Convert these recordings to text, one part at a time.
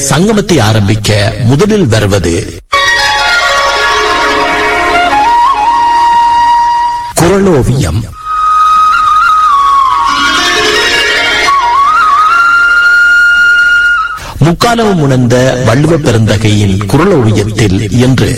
சங்கமத்தை ஆரம்பிக்க முதலில் வருவது குரலோவியம் முக்காலமும் உணர்ந்த வள்ளுவ பெருந்தகையின் குரலோவியத்தில் என்று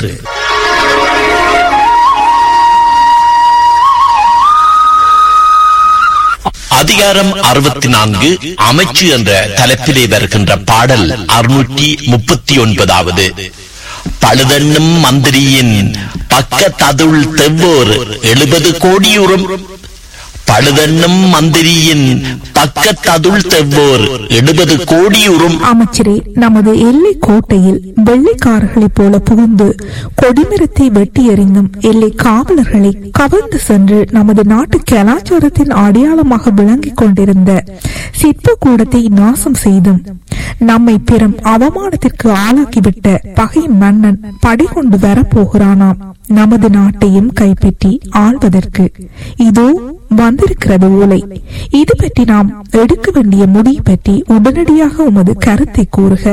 அதிகாரம் அறுபத்தி நான்கு அமைச்சு என்ற தலைப்பிலே வருகின்ற பாடல் அறுநூற்றி முப்பத்தி ஒன்பதாவது பழுதென்னும் மந்திரியின் பக்கத்ததுள் தெவ்வோர் எழுபது கோடியுறும் பழுதென்னும் மந்திரியின் பக்கத்ததுள் தெவ்வோர் எழுபது கோடியுறும் அமைச்சரே நமது எல்லை கோட்டையில் வெள்ளைக்காரர்களைப் போல புகுந்து கொடிமரத்தை வெட்டி எறிந்தும் எல்லை காவலர்களை கவர்ந்து சென்று நமது நாட்டு கலாச்சாரத்தின் அடையாளமாக விளங்கிக் கொண்டிருந்த சிற்ப கூடத்தை நாசம் செய்தும் நம்மை பெரும் அவமானத்திற்கு ஆளாக்கிவிட்ட பகை மன்னன் படை கொண்டு வரப்போகிறானாம் நமது நாட்டையும் கைப்பற்றி ஆள்வதற்கு இதோ வந்திருக்கிறது ஓலை இது பற்றி நாம் எடுக்க வேண்டிய முடிவு பற்றி உடனடியாக உமது கருத்தை கூறுக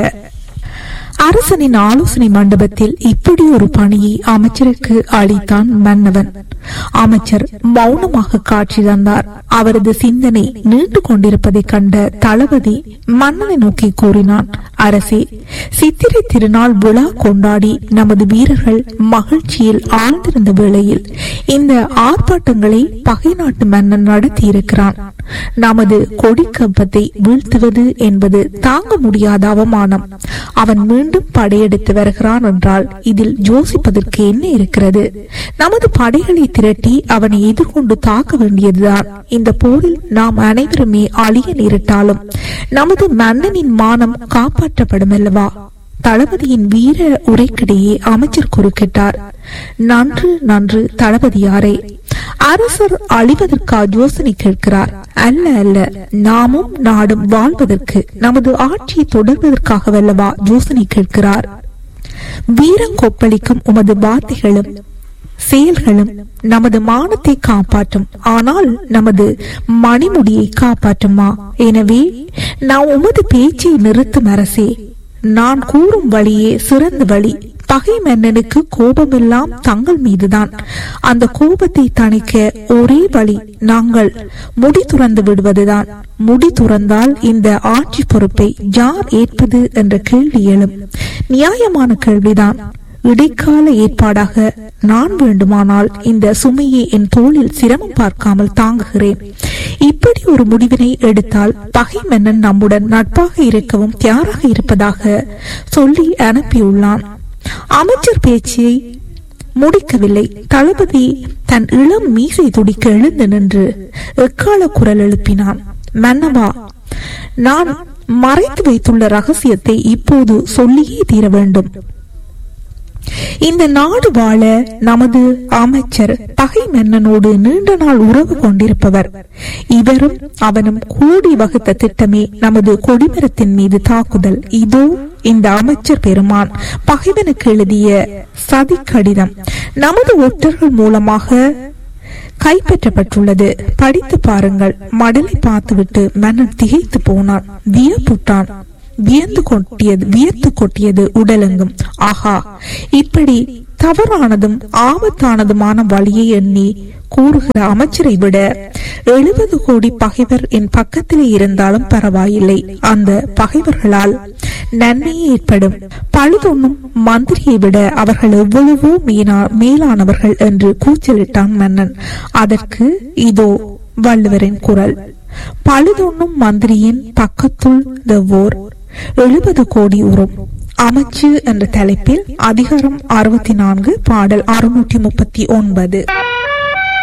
அரசனின் ஆலோசனை மண்டபத்தில் இப்படி ஒரு பணியை அமைச்சருக்கு அளித்தான் மன்னவன் அமைச்சர் மௌனமாக காட்சி தந்தார் அவரது சிந்தனை நீண்டு கொண்டிருப்பதை கண்ட தளபதி மன்னனை நோக்கி கூறினான் அரசே சித்திரை திருநாள் விழா கொண்டாடி நமது வீரர்கள் மகிழ்ச்சியில் ஆழ்ந்திருந்த வேளையில் இந்த ஆர்ப்பாட்டங்களை பகை நாட்டு மன்னன் நடத்தியிருக்கிறான் நமது கொடிக்கம்பத்தை வீழ்த்துவது என்பது தாங்க முடியாத அவமானம் அவன் மீண்டும் படையெடுத்து வருகிறான் என்றால் இதில் யோசிப்பதற்கு என்ன இருக்கிறது நமது படைகளை திரட்டி அவனை எதிர்கொண்டு தாக்க வேண்டியதுதான் இந்த போரில் நாம் அனைவருமே அழிய நேரிட்டாலும் நமது மன்னனின் மானம் காப்பாற்றப்படும் அல்லவா தளபதியின் வீர உரைக்கிடையே அமைச்சர் குறுக்கிட்டார் நன்று நன்று தளபதியாரே அரசர் அழிவதற்கா யோசனை கேட்கிறார் அல்ல அல்ல நாமும் நாடும் வாழ்வதற்கு நமது ஆட்சியை தொடர்வதற்காகவல்லவா யோசனை கேட்கிறார் வீரங்கொப்பளிக்கும் உமது வார்த்தைகளும் செயல்களும் நமது மானத்தை காப்பாற்றும் ஆனால் நமது மணிமுடியை காப்பாற்றுமா எனவே நான் உமது பேச்சை நிறுத்தும் அரசே நான் கூறும் வழியே சிறந்த வழி பகை மன்னனுக்கு கோபமெல்லாம் தங்கள் மீதுதான் அந்த கோபத்தை தணிக்க ஒரே வழி நாங்கள் முடி துறந்து விடுவதுதான் முடி துறந்தால் இந்த ஆட்சி பொறுப்பை யார் ஏற்பது என்ற கேள்வி எழும் நியாயமான கேள்விதான் இடைக்கால ஏற்பாடாக நான் வேண்டுமானால் இந்த சுமையை என் தோளில் சிரமம் பார்க்காமல் தாங்குகிறேன் இப்படி ஒரு முடிவினை எடுத்தால் பகை மன்னன் நம்முடன் நட்பாக இருக்கவும் தயாராக இருப்பதாக சொல்லி அனுப்பியுள்ளான் அமைச்சர் பேச்சை முடிக்கவில்லை தளபதி தன் இளம் மீசை துடிக்க எழுந்து நின்று எக்கால குரல் எழுப்பினான் மன்னவா நான் மறைத்து வைத்துள்ள ரகசியத்தை இப்போது சொல்லியே தீர வேண்டும் இந்த நாடு வாழ நமது அமைச்சர் பகை மன்னனோடு நீண்ட நாள் உறவு கொண்டிருப்பவர் இவரும் அவனும் கூடி வகுத்த திட்டமே நமது கொடிமரத்தின் மீது தாக்குதல் இதோ இந்த அமைச்சர் பெருமான் பகைவனுக்கு எழுதிய சதி கடிதம் நமது ஒற்றர்கள் மூலமாக கைப்பற்றப்பட்டுள்ளது படித்து பாருங்கள் மடலை பார்த்துவிட்டு மன்னன் திகைத்து போனான் வியப்புட்டான் வியந்து கொட்டியது வியர்த்து கொட்டியது உடலெங்கும் ஆஹா இப்படி தவறானதும் ஆபத்தானதுமான வழியை எண்ணி கூறுகிற அமைச்சரை விட எழுபது கோடி பகைவர் என் பக்கத்திலே இருந்தாலும் பரவாயில்லை அந்த பகைவர்களால் நன்மையே ஏற்படும் பழுதொன்னும் மந்திரியை விட அவர்கள் எவ்வளவோ மேலானவர்கள் என்று கூச்சலிட்டான் மன்னன் அதற்கு இதோ வள்ளுவரின் குரல் பழுதொன்னும் மந்திரியின் பக்கத்துள் தெவ்வோர் எழுபது கோடி உறும் அமைச்சு என்ற தலைப்பில் அதிகாரம் அறுபத்தி நான்கு பாடல் அறுநூற்றி முப்பத்தி ஒன்பது